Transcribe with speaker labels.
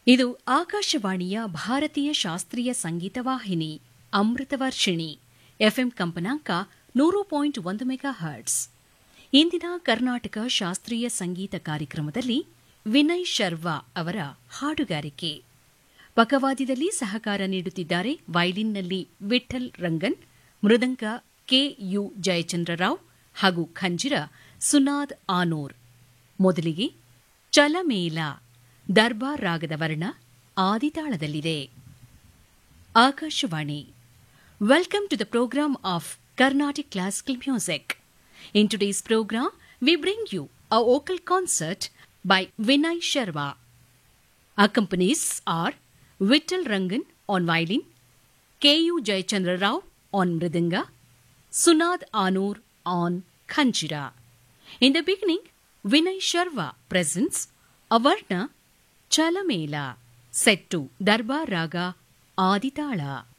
Speaker 1: ಇದು ಆಕಾಶವಾಣಿಯ ಭಾರತೀಯ ಶಾಸ್ತ್ರೀಯ ಸಂಗೀತ ವಾಹಿನಿ ಅಮೃತವರ್ಷಿಣಿ ಎಫ್ಎಂ ಕಂಪನಾಂಕ ನೂರು ಪಾಯಿಂಟ್ ಒಂದು ಮೆಗಾ ಹರ್ಟ್ಸ್ ಇಂದಿನ ಕರ್ನಾಟಕ ಶಾಸ್ತ್ರೀಯ ಸಂಗೀತ ಕಾರ್ಯಕ್ರಮದಲ್ಲಿ ವಿನಯ್ ಶರ್ವಾ ಅವರ ಹಾಡುಗಾರಿಕೆ ಪಕವಾದ್ಯದಲ್ಲಿ ಸಹಕಾರ ನೀಡುತ್ತಿದ್ದಾರೆ ವೈಲಿನ್ನಲ್ಲಿ ವಿಠಲ್ ರಂಗನ್ ಮೃದಂಗ ಕೆಯು ಜಯಚಂದ್ರರಾವ್ ಹಾಗೂ ಖಂಜಿರ ಸುನಾದ್ ಆನೂರ್ ಮೊದಲಿಗೆ ಚಲಮೇಲ ದರ್ಬಾರ್ ರಾಗದ ವರ್ಣ ಆದಿತಾಳದಲ್ಲಿದೆ Akashvani welcome to the programme of Carnatic classical music in today's programme we bring you a vocal concert by Vinay Sharma. Accompanies are Vittal Rangan on violin, K.U. Jayachandra Rao on mridanga, Sunad Anur on khanjira. In the beginning, Vinay Sharma presents Avarna Chalamela set to Darbar Raga Aditala.